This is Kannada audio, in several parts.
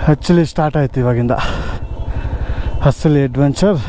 ಆ್ಯಕ್ಚುಲಿ ಸ್ಟಾರ್ಟ್ ಆಯ್ತು ಇವಾಗಿಂದ ಹಸ್ಸಲಿ ಅಡ್ವೆಂಚರ್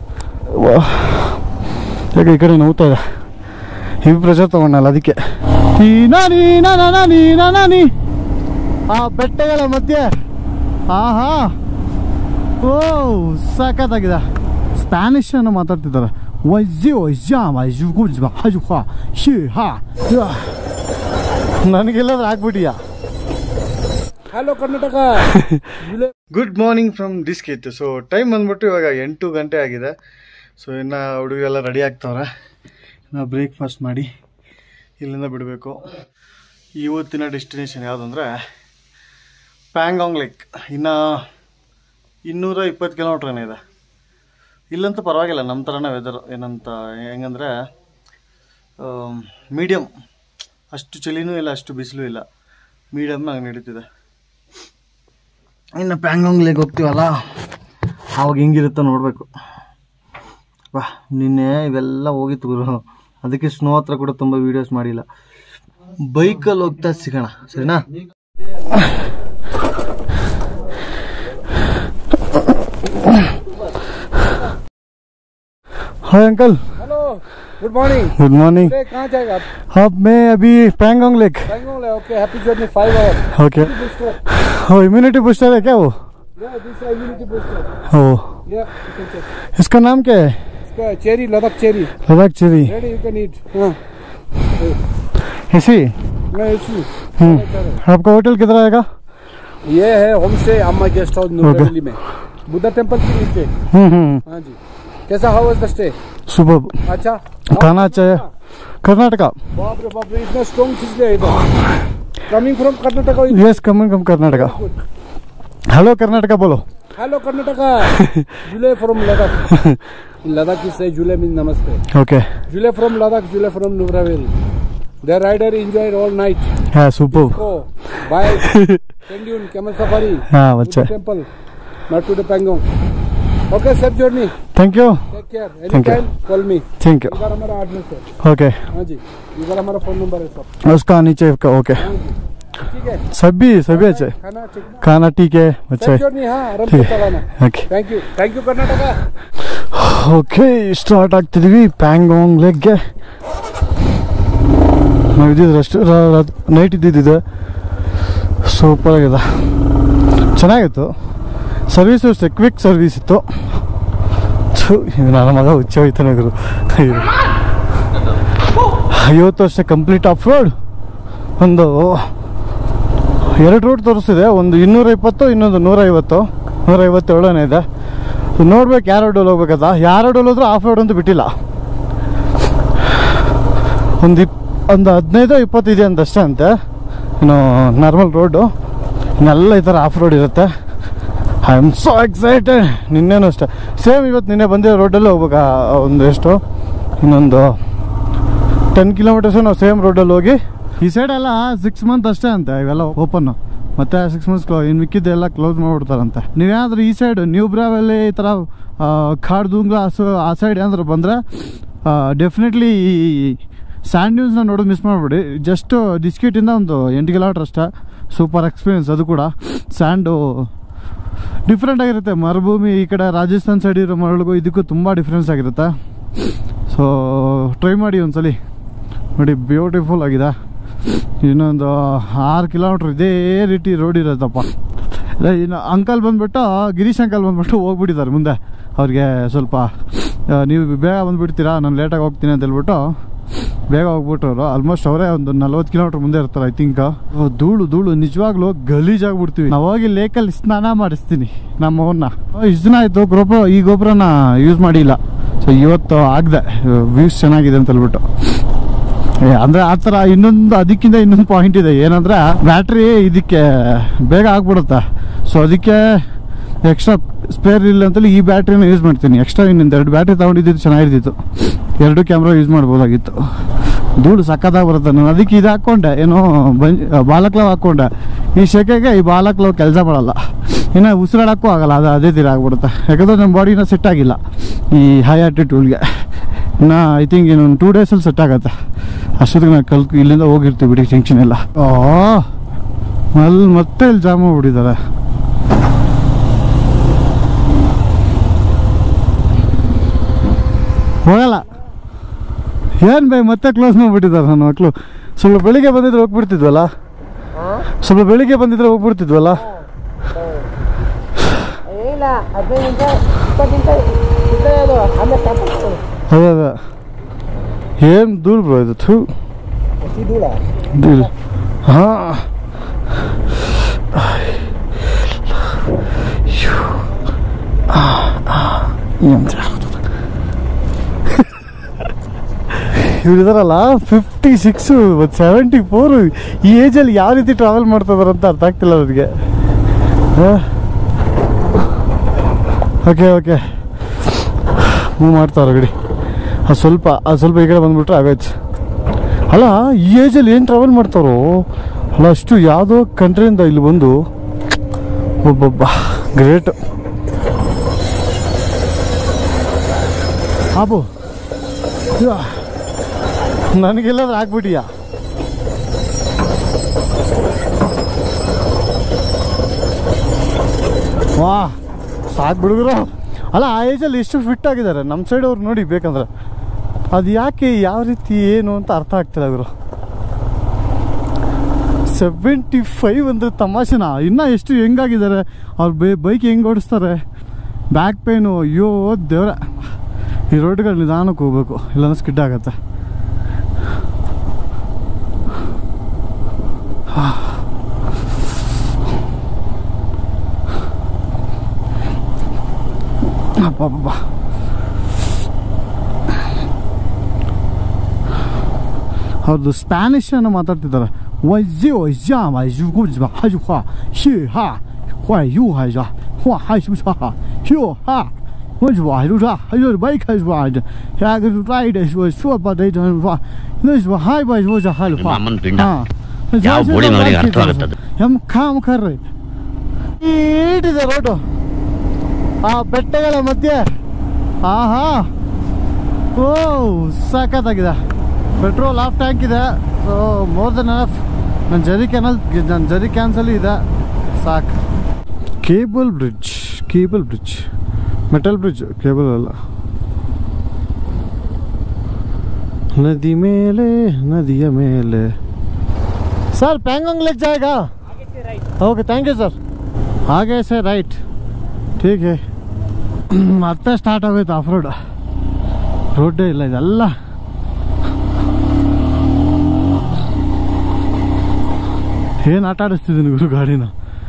ಈಗ ಈ ಕಡೆ ನೋವ್ತಾ ಇದೆ ಹಿವಿ ಪ್ರೆಷರ್ ತೊಗೊಂಡಲ್ಲ ಅದಕ್ಕೆ ಈ ನಾನಿ ನಾನ ನಾನಿ ನಾನಿ ಆ ಬೆಟ್ಟಗಳ ಮಧ್ಯೆ ಆಹಾ ಓ ಸಾಕತ್ತಾಗಿದೆ ಸ್ಪ್ಯಾನಿಷ್ ಅನ್ನು ಮಾತಾಡ್ತಿದ್ದಾರೆ ವೈಜಿ ವೈಜಾ ವೈಜು ಗುಜ್ಬ ಹಜು ಹಾ ಶಿ ಹಾ ಯಾ. ನನಗೆಲ್ಲಾದ್ರೂ ಆಗ್ಬಿಟ್ಟಿಯಾ hello Karnataka good morning from Diskit so time ಬಂದ್ಬಿಟ್ಟು ಇವಾಗ ಎಂಟು ಗಂಟೆ ಆಗಿದೆ ಸೊ ಇನ್ನು ಹುಡುಗರೆಲ್ಲ ರೆಡಿ ಆಗ್ತಾವ್ರೆ ನಾವು ಬ್ರೇಕ್ಫಾಸ್ಟ್ ಮಾಡಿ ಇಲ್ಲಿಂದ ಬಿಡಬೇಕು ಇವತ್ತಿನ ಡೆಸ್ಟಿನೇಷನ್ ಯಾವುದಂದ್ರೆ ಪ್ಯಾಂಗಾಂಗ್ ಲೇಕ್ ಇನ್ನು ಇನ್ನೂರ ಇಪ್ಪತ್ತು ಕಿಲೋಮೀಟ್ರ್ ಇದೆ ಇಲ್ಲಂತೂ ಪರವಾಗಿಲ್ಲ ನಮ್ಮ ಥರನೇ ವೆದರ್ ಏನಂತ ಹೆಂಗಂದರೆ ಮೀಡಿಯಮ್ ಅಷ್ಟು ಚಳಿನೂ ಇಲ್ಲ ಅಷ್ಟು ಬಿಸಿಲು ಇಲ್ಲ ಮೀಡಿಯಮ್ ಆಗಿ ನಡೀತಿದೆ ಇನ್ನು ಪ್ಯಾಂಗಾಂಗ್ ಲೇಕ್ ಹೋಗ್ತೀವಲ್ಲ ಅವಾಗ ಹೆಂಗಿರುತ್ತೋ ನೋಡಬೇಕು ವಾ ನಿನ್ನೆ ಇವೆಲ್ಲ ಹೋಗಿತ್ತು ಗುರು ಅದಕ್ಕೆ ಸ್ನೋ ಹತ್ರ ಕೂಡ ತುಂಬ ವೀಡಿಯೋಸ್ ಮಾಡಿಲ್ಲ ಬೈಕಲ್ಲಿ ಹೋಗ್ತಾ ಸಿಗೋಣ ಸರಿನಾ hi uncle hello good morning good morning कहाँ जाएगा आप अब मैं अभी Pangong lake Bangalore okay happy journey five hour okay booster oh immunity booster है क्या वो या दिस इम्यूनिटी बूस्टर ओ या यू कैन चेक इसका नाम क्या है इसका cherry Ladakh cherry Ladakh cherry ready you can eat हाँ ऐसी मैं इसमें हम्म आपका होटल किधर आएगा ये है home stay Amma guest house new में बुद्धा टेम्पल के नीचे हम्म हम्म हाँ जी कैसा हाउ वाज द स्टे सुबह अच्छा खाना अच्छा है कर्नाटका बाप रे बाप रे इतना स्ट्रॉन्ग खींच इधर coming from Karnataka yes coming from Karnataka hello Karnataka बोलो hello Karnataka Jule from Ladakh Ladakh is say Jule means namaste okay Jule from Ladakh, Jule from Nuvraveli. The rider enjoyed all night. हाँ super Go, bike, Pendune, camel safari, हाँ to अच्छा the temple, not to the Pangong. Okay, safe journey. Thank you Take care. Thank you. Anytime, call me. Thank you इधर हमारा एड्रेस है ओके हाँ जी इधर हमारा फोन नंबर है सब उसका नीचे का ओके हाँ जी ठीक है सभी सभी अच्छे खाना ठीक खाना ठीक है अच्छा सेफ जर्नी हाँ आराम ठीक से है चलाना okay thank you thank you Karnataka okay start ಆಗ್ತಿದ್ವಿ ಪ್ಯಾಂಗಾಂಗ್ ಲೆಗ್ಗೆ ನಾವು ಇದ್ದಿದ್ದು ಅಷ್ಟು ನೈಟ್ ಇದ್ದಿದ್ದಿದೆ ಸೂಪರ್ ಆಗಿದೆ ಚೆನ್ನಾಗಿತ್ತು ಸರ್ವಿಸು ಅಷ್ಟೇ ಕ್ವಿಕ್ ಸರ್ವಿಸ್ ಇತ್ತು ಥು, ಇದು ನನ್ನ ಮಗ ಹುಚ್ಚ ಹೋಯ್ತಾನೆ ಗುರು ಅಯ್ಯೋ. ಇವತ್ತು ಅಷ್ಟೇ ಕಂಪ್ಲೀಟ್ ಆಫ್ ರೋಡ್ ಒಂದು ಎರಡು ರೋಡ್ ತೋರಿಸ್ತಿದೆ ಒಂದು ಇನ್ನೂರ ಇಪ್ಪತ್ತು ಇನ್ನೊಂದು ನೂರೈವತ್ತು ನೂರೈವತ್ತೇಳನೇ ಇದೆ ನೋಡ್ಬೇಕು ಯಾವ ರೋಡಲ್ಲಿ ಹೋಗ್ಬೇಕಂತ ಯಾವ ರೋಡಲ್ಲಿ ಹೋದ್ರೂ ಆಫ್ ರೋಡ್ ಅಂತೂ ಬಿಟ್ಟಿಲ್ಲ ಒಂದು ಇಪ್ ಒಂದು ಹದಿನೈದು ಇಪ್ಪತ್ತು ಇದೆ ಅಂತ ಅಷ್ಟೇ ಅಂತೆ ಇನ್ನು ನಾರ್ಮಲ್ ರೋಡು ಇನ್ನೆಲ್ಲ ಈ ಥರ ಆಫ್ ರೋಡ್ ಇರುತ್ತೆ ಐ ಆಮ್ ಸೋ ಎಕ್ಸೈಟೆಡ್ ನಿನ್ನೆನೂ ಅಷ್ಟೇ ಸೇಮ್ ಇವತ್ತು ನಿನ್ನೆ ಬಂದಿರೋ ರೋಡಲ್ಲಿ ಹೋಗ್ಬೇಕಾ ಒಂದು ಎಷ್ಟು ಇನ್ನೊಂದು ಟೆನ್ ಕಿಲೋಮೀಟರ್ಸು ನಾವು ಸೇಮ್ ರೋಡಲ್ಲಿ ಹೋಗಿ ಈ ಸೈಡ್ ಎಲ್ಲ ಸಿಕ್ಸ್ ಮಂತ್ ಅಷ್ಟೇ ಅಂತೆ ಇವೆಲ್ಲ ಓಪನ್ ಮತ್ತೆ ಸಿಕ್ಸ್ ಮಂತ್ಸ್ ಕ್ಲೋ ಇನ್ನು ಮಿಕ್ಕಿದ್ದೆಲ್ಲ ಕ್ಲೋಸ್ ಮಾಡಿಬಿಡ್ತಾರಂತೆ ನೀವೇನಾದ್ರೂ ಈ ಸೈಡ್ ನ್ಯೂ ಬ್ರಾವಲ್ಲಿ ಈ ಥರ ಖಾಡ್ ದುಂಗ್ಲ ಸೊ ಆ ಸೈಡ್ ಏನಾದ್ರು ಬಂದರೆ ಡೆಫಿನೆಟ್ಲಿ ಈ ಸ್ಯಾಂಡ್ ನ್ಯೂಸ್ನ ನೋಡೋದು ಮಿಸ್ ಮಾಡಿಬಿಡಿ ಜಸ್ಟ್ ಡಿಸ್ಕಿಟಿಂದ ಒಂದು ಎಂಟು ಕಿಲೋಮೀಟ್ರ್ ಅಷ್ಟೇ ಸೂಪರ್ ಎಕ್ಸ್ಪೀರಿಯನ್ಸ್ ಅದು ಕೂಡ ಸ್ಯಾಂಡು ಡಿಫ್ರೆಂಟ್ ಆಗಿರುತ್ತೆ ಮರುಭೂಮಿ ಈ ಕಡೆ ರಾಜಸ್ಥಾನ್ ಸೈಡ್ ಇರೋ ಮರಳಿಗೂ ಇದಕ್ಕೂ ತುಂಬ ಡಿಫ್ರೆನ್ಸ್ ಆಗಿರುತ್ತೆ ಸೊ ಟ್ರೈ ಮಾಡಿ ಒಂದ್ಸಲಿ ನೋಡಿ ಬ್ಯೂಟಿಫುಲ್ ಆಗಿದೆ ಇನ್ನೊಂದು ಆರು ಕಿಲೋಮೀಟ್ರ್ ಇದೇ ರೀತಿ ರೋಡ್ ಇರುತ್ತಪ್ಪ ಅದೇ ಇನ್ನು ಅಂಕಲ್ ಬಂದ್ಬಿಟ್ಟು ಗಿರೀಶ್ ಅಂಕಲ್ ಬಂದ್ಬಿಟ್ಟು ಹೋಗ್ಬಿಟ್ಟಿದ್ದಾರೆ ಮುಂದೆ ಅವ್ರಿಗೆ ಸ್ವಲ್ಪ ಆ, ನೀವು ಬೇಗ ಬಂದುಬಿಡ್ತೀರಾ ನಾನು ಲೇಟಾಗಿ ಹೋಗ್ತೀನಿ ಅಂತ ಹೇಳ್ಬಿಟ್ಟು ಬೇಗ ಹೋಗ್ಬಿಟ್ರು ಆಲ್ಮೋಸ್ಟ್ ಅವರೇ ಒಂದು ನಲ್ವತ್ತು ಕಿಲೋಮೀಟ್ರ್ ಮುಂದೆ ಇರ್ತಾರೆ ಐ ಥಿಂಕ್ ಧೂಳು ಧೂಳು ನಿಜವಾಗ್ಲೂ ಗಲೀಜಾಗ್ಬಿಡ್ತೀವಿ ನಾವು ಹೋಗಿ ಲೇಕಲ್ಲಿ ಸ್ನಾನ ಮಾಡಿಸ್ತೀನಿ ನಮ್ಮ ಅವನ್ನ ಇಷ್ಟು ದಿನ ಆಯಿತು ಗೊಬ್ಬರ ಈ ಗೊಬ್ಬರನ ಯೂಸ್ ಮಾಡಿಲ್ಲ ಸೊ ಇವತ್ತು ಆಗದೆ ವ್ಯೂಸ್ ಚೆನ್ನಾಗಿದೆ ಅಂತ ಹೇಳ್ಬಿಟ್ಟು ಏ, ಅಂದ್ರೆ ಆ ಥರ ಇನ್ನೊಂದು ಅದಕ್ಕಿಂತ ಇನ್ನೊಂದು ಪಾಯಿಂಟ್ ಇದೆ ಏನಂದ್ರೆ ಬ್ಯಾಟ್ರಿ ಇದಕ್ಕೆ ಬೇಗ ಆಗ್ಬಿಡುತ್ತೆ ಸೊ ಅದಕ್ಕೆ ಎಕ್ಸ್ಟ್ರಾ ಸ್ಪೇರ್ ಇಲ್ಲ ಅಂತೇಳಿ ಈ ಬ್ಯಾಟ್ರಿನ ಯೂಸ್ ಮಾಡ್ತೀನಿ ಎಕ್ಸ್ಟ್ರಾ ಇನ್ನೊಂದು ಎರಡು ಬ್ಯಾಟ್ರಿ ತೊಗೊಂಡಿದ್ದು ಚೆನ್ನಾಗಿರ್ತಿತ್ತು ಎರಡು ಕ್ಯಾಮ್ರಾ ಯೂಸ್ ಮಾಡ್ಬೋದಾಗಿತ್ತು ಧೂಳು ಸಕ್ಕತ್ತಾಗಿ ಬರುತ್ತೆ ನಾನು ಅದಕ್ಕೆ ಇದು ಹಾಕ್ಕೊಂಡೆ ಏನೋ ಬಂಜ್ ಬಾಲಕ್ಲವ್ ಹಾಕ್ಕೊಂಡೆ ಈ ಸೆಕೆಗೆ ಈ ಬಾಲಕ್ಲವ್ ಕೆಲಸ ಮಾಡಲ್ಲ ಇನ್ನು ಉಸಿರಾಡೋಕ್ಕೂ ಆಗಲ್ಲ ಅದು ಅದೇ ತೀರ ಆಗ್ಬಿಡುತ್ತೆ ಯಾಕಂದ್ರೆ ನಮ್ಮ ಬಾಡಿನ ಸೆಟ್ ಆಗಿಲ್ಲ ಈ ಹೈ ಆಟಿಟ್ಯೂಡ್ಗೆ ಇನ್ನು ಐ ಥಿಂಕ್ ಇನ್ನೊಂದು ಟೂ ಡೇಸಲ್ಲಿ ಸೆಟ್ ಆಗುತ್ತೆ ಅಷ್ಟೊತ್ತಿಗೆ ನಾವು ಕಲ್ ಇಲ್ಲಿಂದ ಹೋಗಿರ್ತೀವಿ ಬಿಡಿ ಜಂಕ್ಷನ್ ಎಲ್ಲ ಓ ಅಲ್ಲಿ ಮತ್ತೆ ಇಲ್ಲಿ ಜಾಮ್ ಮಾಡ್ಬಿಟ್ಟಿದ್ದಾರೆ ಹೋಗಲ್ಲ ಏನು ಬೈ ಮತ್ತೆ ಕ್ಲೋಸ್ ಮಾಡಿಬಿಟ್ಟಿದ್ದಾರೆ ನನ್ನ ಮಕ್ಕಳು ಸ್ವಲ್ಪ ಬೆಳಿಗ್ಗೆ ಬಂದಿದ್ರೆ ಹೋಗ್ಬಿಡ್ತಿದ್ವಲ್ಲ ಸ್ವಲ್ಪ ಬೆಳಿಗ್ಗೆ ಬಂದಿದ್ರೆ ಹೋಗ್ಬಿಡ್ತಿದ್ವಲ್ಲ ಇಲ್ಲ ಹದಿನೈದು ನಿಮಿಷ ಇಪ್ಪತ್ತು ನಿಮಿಷ ಇದ್ದೇ ಅದು ಆಮೇಲೆ ಸ್ಟಾಪ್ ಅದೇ ಅದೇ ಏನು ಧೂಳು ಬ್ರೋ ಇದು ಥೂ ಧೂಳ ಧೂಳು ಹಾಂ ಇವರಿದಾರಲ್ಲ ಫಿಫ್ಟಿ ಸಿಕ್ಸು ಮತ್ತು ಸೆವೆಂಟಿ ಫೋರು ಈ ಏಜಲ್ಲಿ ಯಾವ ರೀತಿ ಟ್ರಾವೆಲ್ ಮಾಡ್ತಿದಾರೆ ಅಂತ ಅರ್ಥ ಆಗ್ತಿಲ್ಲ ನನಗೆ ಓಕೆ ಓಕೆ ಮೂವ್ ಮಾಡ್ತಾವ್ರೆ ಗಡಿ ಅದು ಸ್ವಲ್ಪ ಅದು ಸ್ವಲ್ಪ ಈ ಕಡೆ ಬಂದ್ಬಿಟ್ರೆ ಆಗೋಯ್ತು ಅಲ್ಲ ಈ ಏಜಲ್ಲಿ ಏನು ಟ್ರಾವೆಲ್ ಮಾಡ್ತಾರೋ ಅಲ್ಲ ಅಷ್ಟು ಯಾವುದೋ ಕಂಟ್ರಿಯಿಂದ ಇಲ್ಲಿ ಬಂದು ಒಬ್ಬೊಬ್ಬ ಗ್ರೇಟ್ ಆಬು ಯಾ. ನನಗೆಲ್ಲಾದ್ರೂ ಹಾಕ್ಬಿಟ್ಟಿಯಾ ವಾ ಸಾಕು ಬಿಡುಗರು ಅಲ್ಲ ಆ ಏಜಲ್ಲಿ ಎಷ್ಟು ಫಿಟ್ ಆಗಿದ್ದಾರೆ ನಮ್ಮ ಸೈಡ್ ಅವ್ರು ನೋಡಿ ಬೇಕಂದ್ರೆ ಅದು ಯಾಕೆ ಯಾವ ರೀತಿ ಏನು ಅಂತ ಅರ್ಥ ಆಗ್ತಿಲ್ಲ ಗುರು ಸೆವೆಂಟಿ ಫೈವ್ ಅಂದರೆ ತಮಾಷೆನಾ ಇನ್ನೂ ಎಷ್ಟು ಹೆಂಗಾಗಿದ್ದಾರೆ ಅವ್ರು ಬೈ ಬೈಕ್ ಹೆಂಗೆ ಓಡಿಸ್ತಾರೆ ಬ್ಯಾಕ್ ಪೇನು ಅಯ್ಯೋ ದೇವ್ರ ಈ ರೋಡ್ಗಳು ನಿಧಾನಕ್ಕೆ ಹೋಗ್ಬೇಕು ಇಲ್ಲಾಂದ್ರೆ ಸ್ಕಿಡ್ ಆಗತ್ತೆ ಅಬ್ಬಬ್ಬಬ್ಬ ಅವ್ರದ್ದು ಸ್ಪ್ಯಾನಿಷ್ ಅನ್ನು ಮಾತಾಡ್ತಿದ್ದಾರೆ ವೈಜಿ ವೈಜಾ ವೈಜು ಗುಜ್ಬ ಹಜು ಹಾ ಶಿ ಹಾ ಹ್ವಾ ಯು ಹೈಜ ಹ್ವಾ ಹೈಜು ಹಾ ಯು ಹಾ 我说还是啥，还有白开说的，下个来的说说把这种说，那说还不说这还是话 ಅಮ್ಮನ ಪಿಂಡ. 啊， ಯಾವ ಬೋಳಿ ಮಗನಿಗೆ ಅರ್ಥವಾಗುತ್ತದು? ಎಮ್ ಕಾಮ್ ಕರ್ರಿ ಈಟಿದೆ ರೋಡು ಆ ಬೆಟ್ಟಗಳ ಮಧ್ಯೆ ಆಹಾ ಓ ಸಖತ್ತಾಗಿದೆ ಪೆಟ್ರೋಲ್ ಹಾಫ್ ಟ್ಯಾಂಕ್ ಇದೆ ಸೊ ಮೋರ್ ದೆನ್ ಎನಫ್ ನನ್ನ ಜರಿ ಕ್ಯಾನಲ್ ನನ್ನ ಜರಿ ಕ್ಯಾನ್ಸಲ್ ಇದೆ ಸಾಕು cable bridge cable bridge metal bridge cable ಅಲ್ಲ ನದಿ ಮೇಲೆ ನದಿಯ ಮೇಲೆ ಸರ್ ಪ್ಯಾಂಗೋಂಗ್ ಲೆಕ್ ಜಾಯೇಗಾ ಓಕೆ ಥ್ಯಾಂಕ್ ಯು ಸರ್ ಹಾಗೆ ಸರ್ ರೈಟ್ ठीक है ಮತ್ತೆ ಸ್ಟಾರ್ಟ್ ಆಗೋಯ್ತು ಆಫ್ ರೋಡ್ ರೋಡೇ ಇಲ್ಲ ಇದೆಲ್ಲ ಏನು ಆಟ ಆಡಿಸ್ತಿದ್ದೀನಿ ಗುರು ಗಾಡಿನ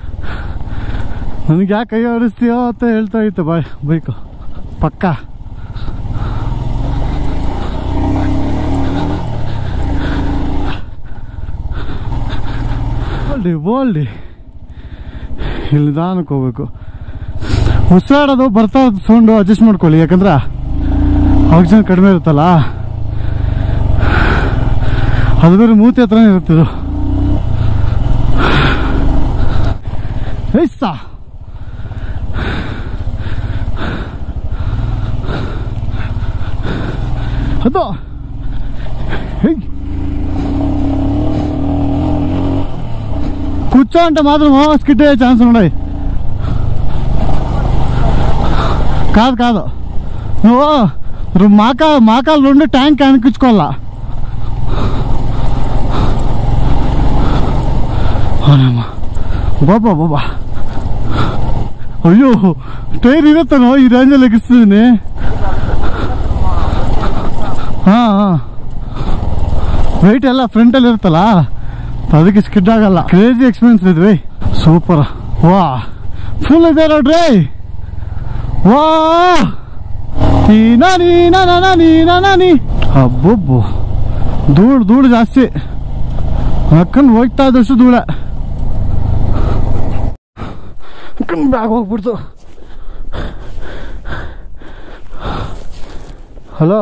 ನನಗೆ ಯಾಕೆ ಕೈ ಆಡಿಸ್ತೀಯೋ ಅಂತ ಹೇಳ್ತಾ ಇತ್ತು ಬಾಯ್ ಬೈಕು ಪಕ್ಕ ಬೋಲ್ಡಿ ಬೋಲ್ಡಿ ಇಲ್ಲಿ ನಿಧಾನಕ್ಕೆ ಹೋಗ್ಬೇಕು ಉಸಿರಾಡೋದು ಬರ್ತಾ ಸೌಂಡು ಅಡ್ಜಸ್ಟ್ ಮಾಡ್ಕೊಳ್ಳಿ ಯಾಕಂದ್ರೆ ಆಕ್ಸಿಜನ್ ಕಡಿಮೆ ಇರುತ್ತಲ್ಲ ಅದು ಬೇರೆ ಮೂತಿ ಹತ್ರನೇ ಇರುತ್ತಿದು ಐಸಾ ಅದು ಹೇಯ್ కూర్చో అంటే మాత్రం స్కిట్ అయ్యే ఛాన్స్ ఉన్నాయి కాదు కాదు నువ్వు రు- మాకా మాకాలు రెండు ట్యాంక్ అనిపించుకోవాలా ಬಾಬಾ ಬಾಬಾ ಅಯ್ಯೋ ಟೈರ್ ಇರುತ್ತನೋ ಈ ರೇಂಜಲ್ಲಿ ಎಗಿಸ್ತಿದ್ದೀನಿ ಹಾಂ ಹಾಂ ವೆಯ್ಟ್ ಎಲ್ಲ ಫ್ರಂಟಲ್ಲಿ ಇರುತ್ತಲ್ಲ ಅದಕ್ಕೆ ಸ್ಕಿಡ್ ಆಗಲ್ಲ ಕ್ರೇಜಿ ಎಕ್ಸ್ಪೀರಿಯನ್ಸ್ ಇದ್ವಿ ಸೂಪರ್ ವಾ ಫುಲ್ ಇದೆ ನೋಡ್ರಿ ವಾ ನೀನಾ ನೀನಾ ನಾನಾ ನೀನಾ ನಾನಿ ಅಬ್ಬೊಬ್ಬು ಧೂಳು ಧೂಳು ಜಾಸ್ತಿ ಅಕ್ಕನ್ ಹೋಗ್ತಾ ಇದ್ದಷ್ಟು ಧೂಳೆ ಅಕ್ಕನ್ ಬ್ಯಾಗ್ ಹೋಗ್ಬಿಡ್ತು ಹಲೋ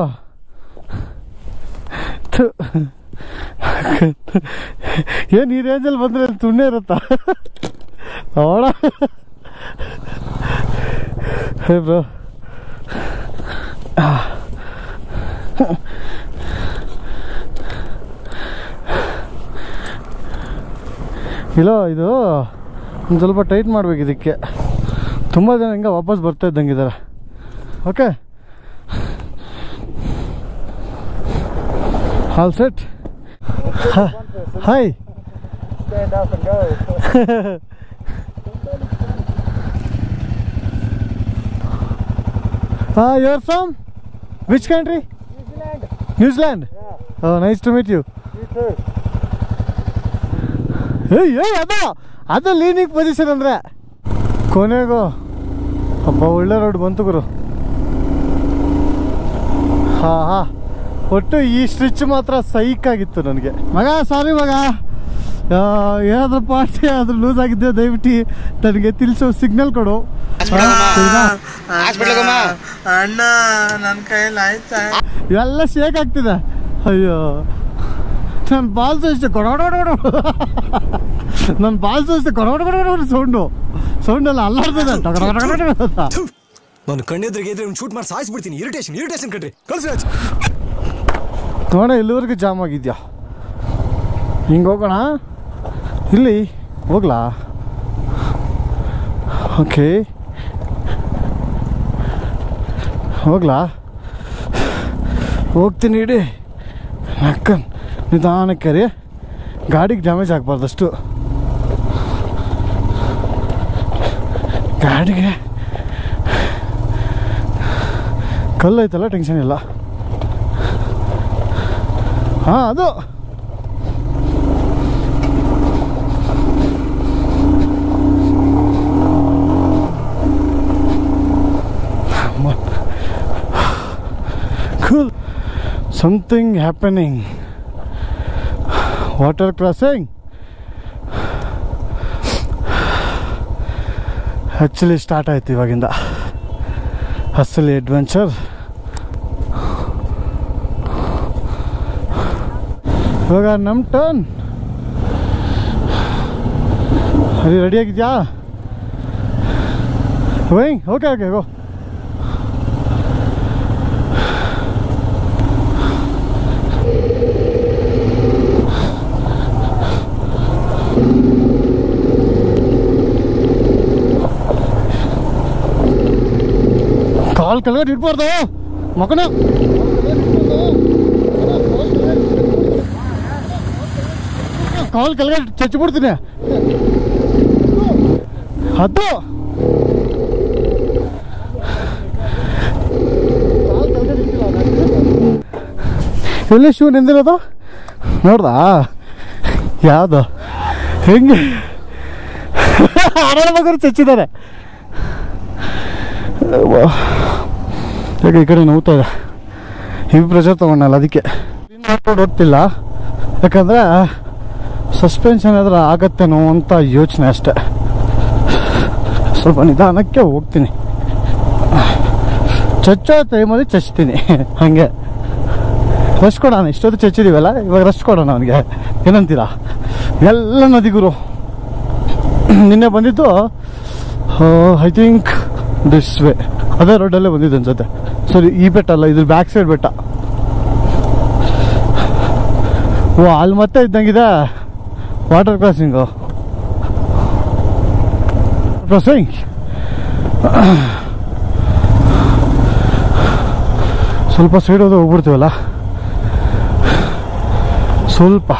ಏನು ಈ ರೇಂಜಲ್ಲಿ ಬಂದರೆ ತುಣ್ಣೆ ಇರುತ್ತಾ ಅವಳ ಹೇ ಬ್ರೋ ಇಲ್ಲ ಇದು ಒಂದು ಸ್ವಲ್ಪ ಟೈಟ್ ಮಾಡ್ಬೇಕು ಇದಕ್ಕೆ ತುಂಬ ಜನ ಹಿಂಗೆ ವಾಪಸ್ ಬರ್ತಾ ಇದ್ದಂಗಿದ್ದಾರೆ okay all set hi Stand up and go. Ah, you're from which country? New Zealand. New Zealand. Yeah. Oh, nice to meet you. You too. ಏಯ್ ಏಯ್ ಅದ ಅದು ಲೀನಿಂಗ್ ಪೊಸಿಷನ್ ಅಂದ್ರೆ ಕೊನೆಗೂ ಅಬ್ಬ ಒಳ್ಳೆ ರೋಡ್ ಬಂತು ಗುರು ಹಾ ಹಾ ಒಟ್ಟು ಈ ಸ್ಟಿಚ್ ಮಾತ್ರ ಸೈಕ್ ಆಗಿತ್ತು ನನಗೆ ಮಗ ಸಾರಿ ಮಗ ಆ, ಏನಾದ್ರೂ ಪಾರ್ಟಿ ಆದ್ರೂ ಲೂಸ್ ಆಗಿದ್ದೆ ದಯವಿಟ್ಟು ನನಗೆ ತಿಳಿಸೋ ಸಿಗ್ನಲ್ ಕೊಡು ಸರಿನಾ? ಅಣ್ಣ ನನ್ನ ಕೈಯಲ್ಲಿ ಆಯ್ತಾ ಎಲ್ಲ ಶೇಕ್ ಆಗ್ತಿದೆ ಅಯ್ಯೋ ನನ್ನ ಬಾಲ್ಸು ಅಷ್ಟೇ ಕೊಡೋಡ ನನ್ನ ಬಾಲ್ಸು ಅಷ್ಟೇ ಕೊಡೋಡ ಸೌಂಡು ಸೌಂಡೆಲ್ಲ ಅಲ್ಲಾಡ್ತದೆ ಟಗಡಗಡಗಡ ಅಂತ. ನಾನು ಕಣ್ಣೆದ್ರಿಗೆ ಇದ್ರೆ ಶೂಟ್ ಮಾಡಿ ಸಾಯಿಸ್ಬಿಡ್ತೀನಿ ಇರಿಟೇಷನ್ ಇರಿಟೇಷನ್ ಕಣ್ರಿ ಕಳ್ಸಿ ರಾಜ್ ನೋಡ ಇಲ್ಲಿವರೆಗೂ ಜಾಮ್ ಆಗಿದ್ಯಾ ಹಿಂಗೆ ಹೋಗೋಣ ಇಲ್ಲಿ ಹೋಗ್ಲಾ ಓಕೆ ಹೋಗ್ಲಾ ಹೋಗ್ತೀನಿ ಇಡಿ ಅಕ್ಕನ್ ನಿಧಾನಕ್ಕೆ ರೀ ಗಾಡಿಗೆ ಡ್ಯಾಮೇಜ್ ಆಗಬಾರ್ದಷ್ಟು ಗಾಡಿಗೆ ಕಲ್ಲೈತಲ್ಲ ಟೆನ್ಷನ್ ಇಲ್ಲ ಹಾಂ ಅದು cool something happening water crossing actually start ಆಯ್ತು ಇವಾಗಿಂದ ಅಸಲಿ ಅಡ್ವೆಂಚರ್ ಇವಾಗ ನಮ್ಮ ಟರ್ನ್ ಅದು ರೆಡಿ ಆಗಿದ್ಯಾ ಗೋಯಿಂಗ್ ಓಕೆ ಓಕೆ ಗೋ ಕಾಲ್ ಕೆಳಗಡೆ ಇಟ್ಬಾರ್ದು ಮಗನ ಕಾಲ್ ಕೆಳಗಡೆ ಚಚ್ಚಿಬಿಡ್ತೀನಿ ಹತ್ತು ಎಲ್ಲಿ ಶೂ ನಿಂದಿರೋದು ನೋಡ್ದಾ ಯಾವ್ದು ಹೆಂಗೆ ಆಡೋ ಮಗರು ಚಚ್ಚಿದ್ದಾರೆ ಯಾಕೆ ಈ ಕಡೆ ನೋವ್ತಾ ಇದೆ ಇವು ಪ್ರೆಷರ್ ತೊಗೊಂಡಲ್ಲ ಅದಕ್ಕೆ ಮಾಡ್ಕೊಂಡು ಹೋಗ್ತಿಲ್ಲ ಯಾಕಂದರೆ ಸಸ್ಪೆನ್ಷನ್ ಆದ್ರೆ ಆಗತ್ತೇನೋ ಅಂತ ಯೋಚನೆ ಅಷ್ಟೆ ಸ್ವಲ್ಪ ನಿಧಾನಕ್ಕೆ ಹೋಗ್ತೀನಿ ಚಚ್ಚೋ ಟೈಮಲ್ಲಿ ಚಚ್ತೀನಿ ಹಾಗೆ ರೆಸ್ಟ್ ಕೊಡೋಣ ಇಷ್ಟೊತ್ತು ಚಚ್ಚಿದೀವಲ್ಲ ಇವಾಗ ರೆಸ್ಟ್ ಕೊಡೋಣ ಅವನಿಗೆ ಏನಂತೀರಾ ಎಲ್ಲ ನದಿಗುರು ನಿನ್ನೆ ಬಂದಿದ್ದು ಐ ಥಿಂಕ್ ದಿಸ್ ವೇ ಅದೇ ರೋಡಲ್ಲೇ ಬಂದಿದ್ದು ಅನ್ಸುತ್ತೆ ಸರಿ ಈ ಬೆಟ್ಟ ಅಲ್ಲ ಇದ್ರ ಬ್ಯಾಕ್ ಸೈಡ್ ಬೆಟ್ಟ ಓ ಅಲ್ಲಿ ಮತ್ತೆ ಇದ್ದಂಗಿದೆ ವಾಟರ್ ಕ್ರಾಸಿಂಗು ಕ್ರಾಸಿಂಗ್ ಸ್ವಲ್ಪ ಸೈಡ್ ಹೋದ್ರೆ ಹೋಗ್ಬಿಡ್ತೀವಲ್ಲ ಸ್ವಲ್ಪ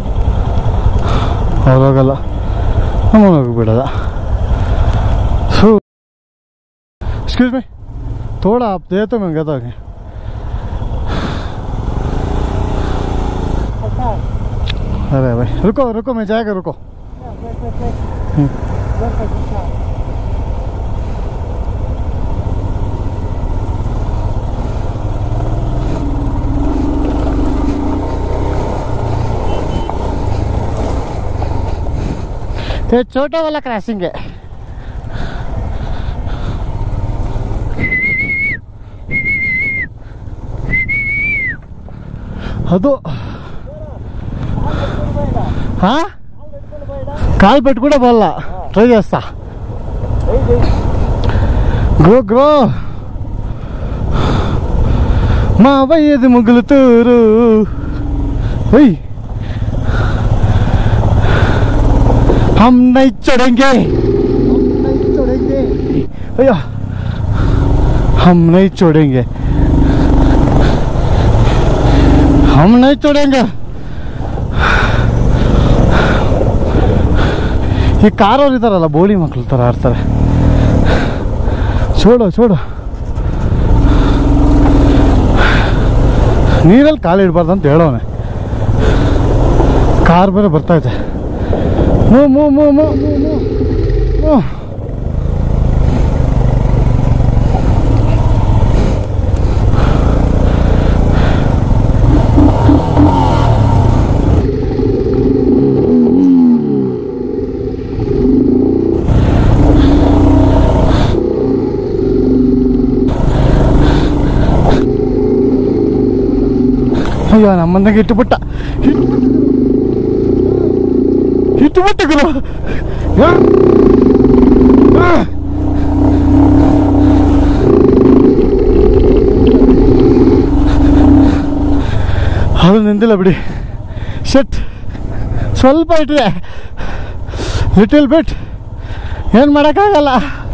ಅವ್ರು ಹೋಗಲ್ಲ ನಮ್ಮನ್ನು ಹೋಗ್ಬಿಡೋದ ಸೊ एक्सक्यूज मी थोड़ा आप दे तो मैं कहता हूँ अरे भाई रुको रुको मैं जाएगा रुको ये छोटा वाला क्रॉसिंग है ಅದು హా కాలు పెట్టుకుంటే బల్ల ట్రై చేస్తా గ్రో గ్రో మా అబ్బాయి ముగ్గులుతూరు ఓయ్ हम नहीं चढ़ेंगे हम नहीं चढ़ेंगे अಯ್ಯೋ हम नहीं छोड़ेंगे हम नहीं छोड़ेंगे ಈ ಕಾರವ್ರು ಇದಾರಲ್ಲ ಬೋಳಿ ಮಕ್ಳು ಥರ ಆಡ್ತಾರೆ ಚೋಡು ಚೋಡು ನೀರಲ್ಲಿ ಕಾಲು ಇಡಬಾರ್ದು ಅಂತ ಹೇಳೋನೆ ಕಾರ್ ಬೇರೆ ಬರ್ತೈತೆ ಮೂ ಮೂ ಮೂ ಮೂ ಮೂ ಮೂ ಮೂ ಅಯ್ಯೋ ನಮ್ಮಂದಂಗೆ ಇಟ್ಟುಬಿಟ್ಟ ಇಟ್ಟುಬಿಟ್ಟ ಗುರು ಅದು ನಿಂದಿಲ್ಲ ಬಿಡಿ ಶೆಟ್ ಸ್ವಲ್ಪ ಇಟ್ಟಿದೆ ಲಿಟಲ್ ಬಿಟ್ ಏನು ಮಾಡೋಕ್ಕಾಗಲ್ಲ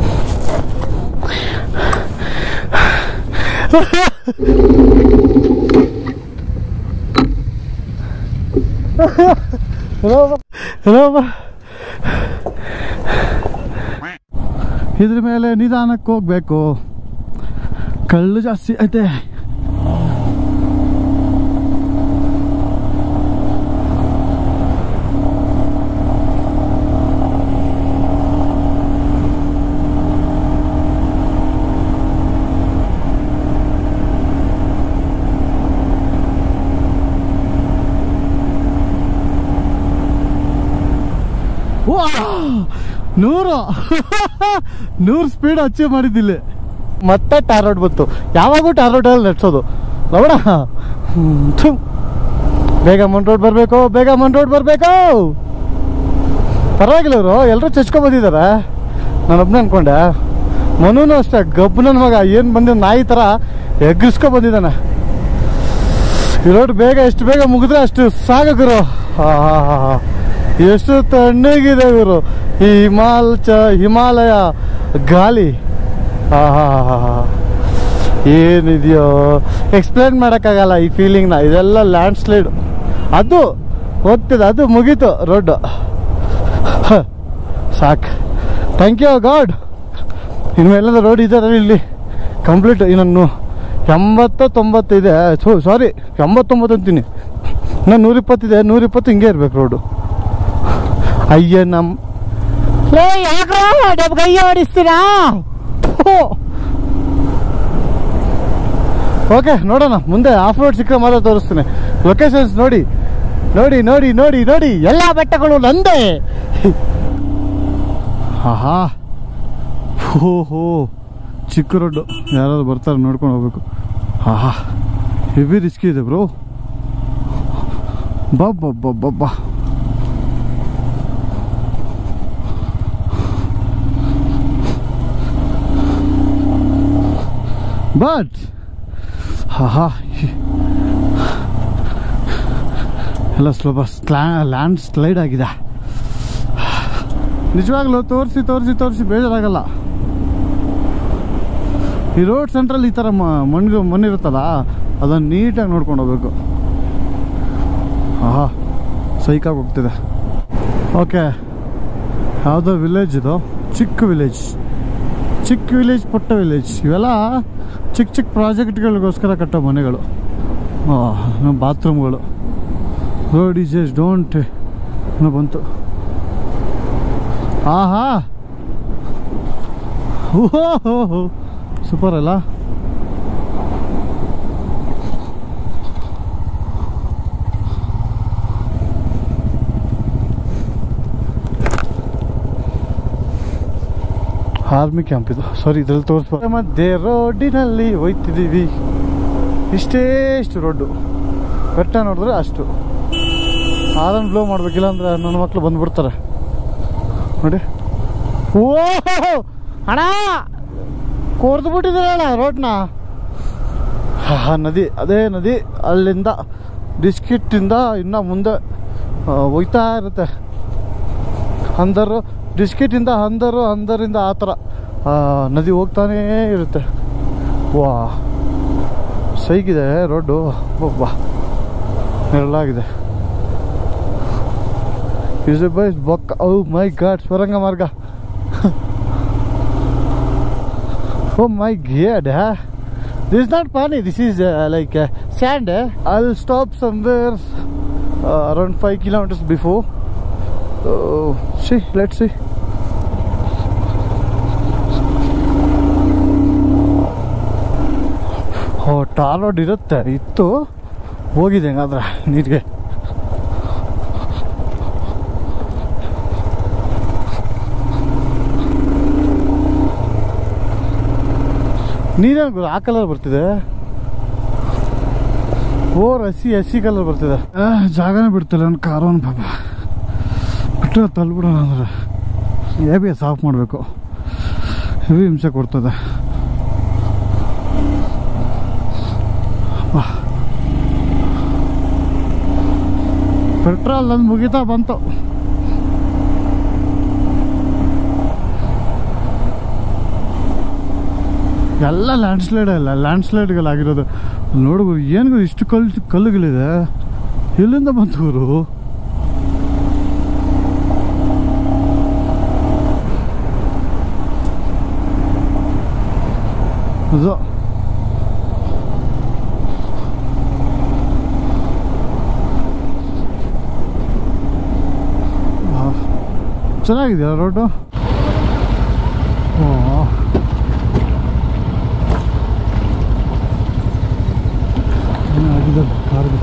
ಹಲೋ ಹಲೋ ಇದ್ರ ಮೇಲೆ ನಿಧಾನಕ್ಕೆ ಹೋಗ್ಬೇಕು ಕಳ್ಳು ಜಾಸ್ತಿ ಐತೆ ವಾ! ನೂರು ನೂರು ಸ್ಪೀಡ್ ಅಚೀವ್ ಮಾಡಿದ್ದಿಲ್ಲ ಮತ್ತೆ ಟಾರ್ ರೋಡ್ ಬಂತು ಯಾವಾಗೂ ಟಾರ್ ರೋಡಲ್ಲಿ ನಡ್ಸೋದು ಲವಣ ಹ್ಮ್, ಥು. ಬೇಗ ಮನ್ ರೋಡ್ ಬರಬೇಕು ಬೇಗ ಮನ್ ರೋಡ್ ಬರಬೇಕು ಪರವಾಗಿಲ್ಲ ಇವರು ಎಲ್ಲರೂ ಚಚ್ಕೊ ಬಂದಿದ್ದಾರೆ ನಾನೊಬ್ಬನೇ ಅನ್ಕೊಂಡೆ ಮನುನು ಅಷ್ಟೇ ಗಬ್ಬು ನನ್ನ ಮಗ ಏನು ಬಂದಿದ್ದ ನಾಯಿ ಥರ ಎಗ್ಗಿಸ್ಕೊ ಬಂದಿದ್ದಾನೆ ಈ ರೋಡ್ ಬೇಗ ಎಷ್ಟು ಬೇಗ ಮುಗಿದ್ರೆ ಅಷ್ಟು ಸಾಕು ಗುರು ಹಾ ಹಾ ಹಾ ಹಾ ಎಷ್ಟು ತಣ್ಣಗಿದೆ ಗುರು ಈ ಹಿಮಾಲ್ ಚ ಹಿಮಾಲಯ ಗಾಳಿ ಹಾ ಹಾ ಹಾ ಹಾ ಏನಿದೆಯೋ ಎಕ್ಸ್ಪ್ಲೇನ್ ಮಾಡೋಕ್ಕಾಗಲ್ಲ ಈ ಫೀಲಿಂಗ್ನ ಇದೆಲ್ಲ ಲ್ಯಾಂಡ್ ಸ್ಲೈಡ್ ಅದು ಹೋಗ್ತಿದೆ ಅದು ಮುಗೀತು ರೋಡ್ ಸಾಕು ಥ್ಯಾಂಕ್ ಯು ಗಾಡ್ ಇನ್ನು ಎಲ್ಲದ ರೋಡ್ ಇದ್ದಾರೆ ಇಲ್ಲಿ ಕಂಪ್ಲೀಟ್ ಇನ್ನೊಂದು ಎಂಬತ್ತು ತೊಂಬತ್ತಿದೆ ಸಾರಿ ಎಂಬತ್ತೊಂಬತ್ತು ಅಂತೀನಿ ನಾನು ನೂರಿಪ್ಪತ್ತಿದೆ ನೂರಿಪ್ಪತ್ತು ಹಿಂಗೆ ಇರ್ಬೇಕು ರೋಡು ಅಯ್ಯ ನಮ್ಮ ಲೇ ಯಾಕೋ ಡಬ್ಗಯ್ಯ ಓಡಿಸ್ತೀರಾ ಓಕೆ ನೋಡೋಣ ಮುಂದೆ ಆಫ್ ರೋಡ್ ಸಿಕ್ಕ ಮಾತ್ರ ತೋರಿಸ್ತೀನಿ ಲೊಕೇಶನ್ಸ್ ನೋಡಿ ನೋಡಿ ನೋಡಿ ನೋಡಿ ನೋಡಿ ಎಲ್ಲ ಬೆಟ್ಟಗಳು ನಂದೇ ಆಹಾ ಹೋ ಹೋ ಚಿಕ್ಕ ರೋಡು ಯಾರಾದ್ರು ಬರ್ತಾರೆ ನೋಡ್ಕೊಂಡು ಹೋಗ್ಬೇಕು ಆಹಾ ಹೆವಿ ರಿಸ್ಕಿ ಇದೆ ಬ್ರೋ ಬಾ ಬಾ ಬಾ ಬಾ ಬಾ ಬಟ್ ಆಹಾ ಎಲ್ಲ ಸ್ವಲ್ಪ ಲ್ಯಾಂಡ್ ಸ್ಲೈಡ್ ಆಗಿದೆ ನಿಜವಾಗ್ಲೂ ತೋರಿಸಿ ತೋರಿಸಿ ತೋರಿಸಿ ಬೇಜಾರಾಗಲ್ಲ ಈ ರೋಡ್ ಸೆಂಟ್ರಲ್ಲಿ ಈ ಥರ ಮಣ್ಣು ಮಣ್ಣಿರುತ್ತಲ್ಲ ಅದನ್ನು ನೀಟಾಗಿ ನೋಡ್ಕೊಂಡು ಹೋಗ್ಬೇಕು ಆಹಾ ಸೈಕಾಗಿ ಹೋಗ್ತಿದೆ ಓಕೆ ಯಾವುದೋ ವಿಲೇಜ್ ಇದು ಚಿಕ್ಕ ವಿಲೇಜ್ ಚಿಕ್ಕ ವಿಲೇಜ್ ಪುಟ್ಟ ವಿಲೇಜ್ ಇವೆಲ್ಲ ಚಿಕ್ಕ ಚಿಕ್ಕ ಪ್ರಾಜೆಕ್ಟ್ಗಳಿಗೋಸ್ಕರ ಕಟ್ಟೋ ಮನೆಗಳು ನಮ್ಮ ಬಾತ್ರೂಮ್ಗಳು ರೋಡ್ ಈಸ್ ಎಸ್ ಡೋಂಟ್ ಏನೋ ಬಂತು ಆಹಾ ಓಹೋ ಸೂಪರ್ ಅಲ್ಲ ಆರ್ಮಿ ಕ್ಯಾಂಪ್ ಇದು ಸಾರಿ ಇದ್ರಲ್ಲಿ ತೋರಿಸ್ಬೋದು ಮಧ್ಯೆ ರೋಡಿನಲ್ಲಿ ಹೋಯ್ತಿದ್ದೀವಿ ಇಷ್ಟೇ ಇಷ್ಟು ರೋಡು ಬೆಟ್ಟ ನೋಡಿದ್ರೆ ಅಷ್ಟು ಆರನ್ ಬ್ಲೋ ಮಾಡ್ಬೇಕಿಲ್ಲ ಅಂದ್ರೆ ನನ್ನ ಮಕ್ಕಳು ಬಂದ್ಬಿಡ್ತಾರೆ ನೋಡಿ ಓಹೋ ಅಣ್ಣ ಕೋರ್ದು ಬಿಟ್ಟಿದ್ದಾರೆ ಅಣ್ಣ ರೋಡ್ನ ಹಾ ನದಿ ಅದೇ ನದಿ ಅಲ್ಲಿಂದ ಡಿಸ್ಕಿಟ್ಟಿಂದ ಇನ್ನು ಮುಂದೆ ಆ, ಹೋಯ್ತಾ ಇರುತ್ತೆ ಅಂದರು ಡಿಸ್ಕಿಟಿಂದ ಅಂದರು ಅಂದರಿಂದ ಆ ಥರ ಆ, ನದಿ ಹೋಗ್ತಾನೇ ಇರುತ್ತೆ ವಾ ಸೈಗಿದೆ ರೋಡು ಬಾ ನೆರಳಾಗಿದೆ ಯೂಸ್ ಬೈ ಬೊಕ್ಕ ಓ ಮೈ ಗಾಡ್ ಸ್ವರಂಗ ಮಾರ್ಗ oh my god this is not pani this is like sand I'll stop somewhere around five kilometres before see let see oh tar road ಇರುತ್ತೆ ಇತ್ತು ಹೋಗಿದೆ ಹಂಗಾದ್ರೆ ನೀರಿಗೆ ನೀರೇನು ಗುರು ಆ ಕಲರ್ ಬರ್ತಿದೆ ಓ ಹಸಿ ಹಸಿ ಕಲರ್ ಬರ್ತಿದೆ ಆ, ಜಾಗನೇ ಬಿಡ್ತಿಲ್ಲ ನನ್ನ ಕಾರು ಅವ್ನು ಪಾಪ ಬಿಟ್ಟರೆ ತಳ್ಬಿಡೋಣ ಅಂದ್ರೆ ಎ ಬಿ ಎಸ್ ಆಫ್ ಮಾಡಬೇಕು ಹೆವಿ ಹಿಂಸೆ ಕೊಡ್ತದೆ ಪೆಟ್ರೋಲ್ ನಂದು ಮುಗಿತಾ ಬಂತು ಎಲ್ಲ ಲ್ಯಾಂಡ್ ಸ್ಲೈಡ್ ಇಲ್ಲ ಲ್ಯಾಂಡ್ ಸ್ಲೈಡ್ಗಳಾಗಿರೋದು ನೋಡು ಏನು ಇಷ್ಟು ಕಲ್ಲು ಕಲ್ಲುಗಳಿದೆ ಎಲ್ಲಿಂದ ಬಂತು ಗುರು ಅದು ಆ, ಚೆನ್ನಾಗಿದೆಯಾ ರೋಡು ಓ ಆಗಿದೆ ಕಾರ್ಗೆ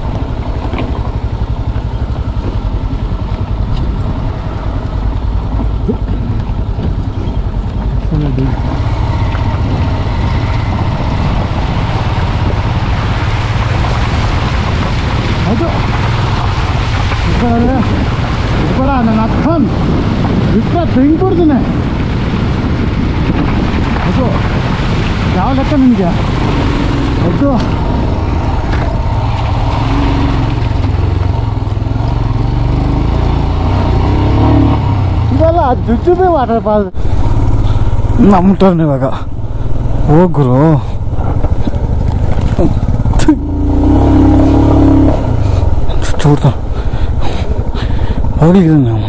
ಅದು ఇక్కడ ನನ್ನ ಅಕ್ಕನ್ ಇಷ್ಟ ತೆಂಗ್ಬಿಡ್ತೀನಿ ಅದು ಯಾವ ಲೆಕ್ಕ ನಿಮಗೆ ಅದು ಇದೆಲ್ಲ ಜುಜುಬಿ ವಾಟರ್ ಫಾಲ್ ನಮ್ಮ ಟರ್ನ್ ಇವಾಗ ಹೋಗ್ರು ಚೂಡ್ತ ಹೋಗ್ಲಿಕ್ಕೆ ನಾವು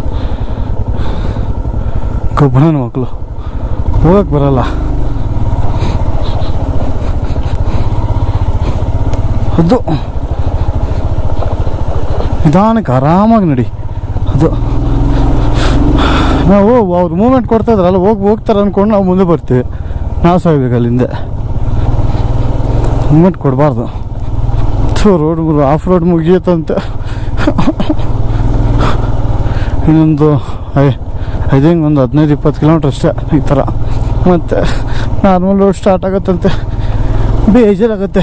ಕಬ್ಬಣನ ಮಕ್ಕಳು ಹೋಗಕ್ಕೆ ಬರಲ್ಲ ಅದು ನಿಧಾನಕ್ಕೆ ಆರಾಮಾಗಿ ನಡಿ ಅದು ನಾವು ಅವ್ರು ಮೂಮೆಂಟ್ ಕೊಡ್ತಾ ಇದ್ರಲ್ಲ ಹೋಗಿ ಹೋಗ್ತಾರೆ ಅಂದ್ಕೊಂಡು ನಾವು ಮುಂದೆ ಬರ್ತೀವಿ ನಾವು ಸಾಯ್ಬೇಕು ಅಲ್ಲಿಂದ ಮೂಮೆಂಟ್ ಕೊಡಬಾರ್ದು ಥೂ ರೋಡ್ ಆಫ್ ರೋಡ್ ಮುಗಿಯುತ್ತಂತೆ ಇನ್ನೊಂದು ಐ ಐ ಥಿಂಕ್ ಒಂದು ಹದಿನೈದು ಇಪ್ಪತ್ತು ಕಿಲೋಮೀಟ್ರ್ ಅಷ್ಟೇ ಈ ಥರ ಮತ್ತು ನಾರ್ಮಲ್ ರೋಡ್ ಸ್ಟಾರ್ಟ್ ಆಗುತ್ತಂತೆ ಬೇಜಾರಾಗುತ್ತೆ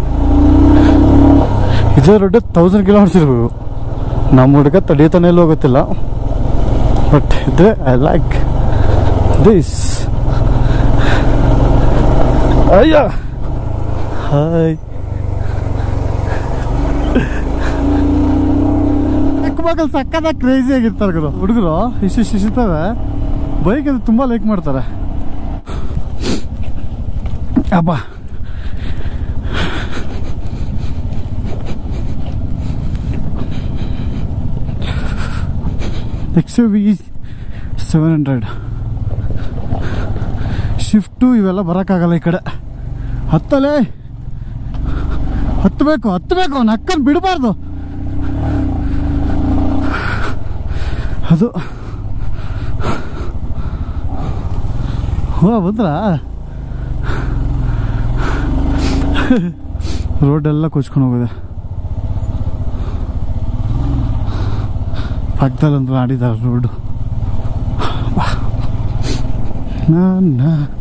ಇದೇ ರೋಡ್ ತೌಸಂಡ್ ಕಿಲೋಮೀಟರ್ಸ್ ಇರಬೇಕು ನಮ್ಮ ಹುಡುಗ ತಡಿತಾನೆ ಎಲ್ಲ ಹೋಗುತ್ತಿಲ್ಲ ಬಟ್ ಇದ್ರೆ ಐ ಲೈಕ್ ದಿಸ್ ಅಯ್ಯ ಹಾಯ್ ಚಿಕ್ಕಮಕ್ಕಳು ಸಕ್ಕದಾಗ ಕ್ರೇಜಿ ಆಗಿರ್ತಾರೆ ಗುರು ಹುಡುಗರು ಇಷ್ಟು ಇಷ್ಟಿರ್ತವೆ ಬೈಕ್ ಅದು ತುಂಬ ಲೈಕ್ ಮಾಡ್ತಾರೆ ಅಬ್ಬಾ X V seven hundred shift ಇವೆಲ್ಲ ಬರೋಕ್ಕಾಗಲ್ಲ ಈ ಕಡೆ ಹತ್ತಲೇ ಹತ್ತಬೇಕು ಹತ್ತಬೇಕು ಅವ್ನು ಅಕ್ಕನ್ ಬಿಡಬಾರ್ದು ಅದು ಹೋ ಬಂದ್ರಾ ರೋಡೆಲ್ಲ ಕೊಚ್ಕೊಂಡು ಹೋಗಿದೆ ಪಕ್ಕದಲ್ಲೊಂದು ಆಡಿದ್ದಾರೆ ರೋಡು ನನ್ನ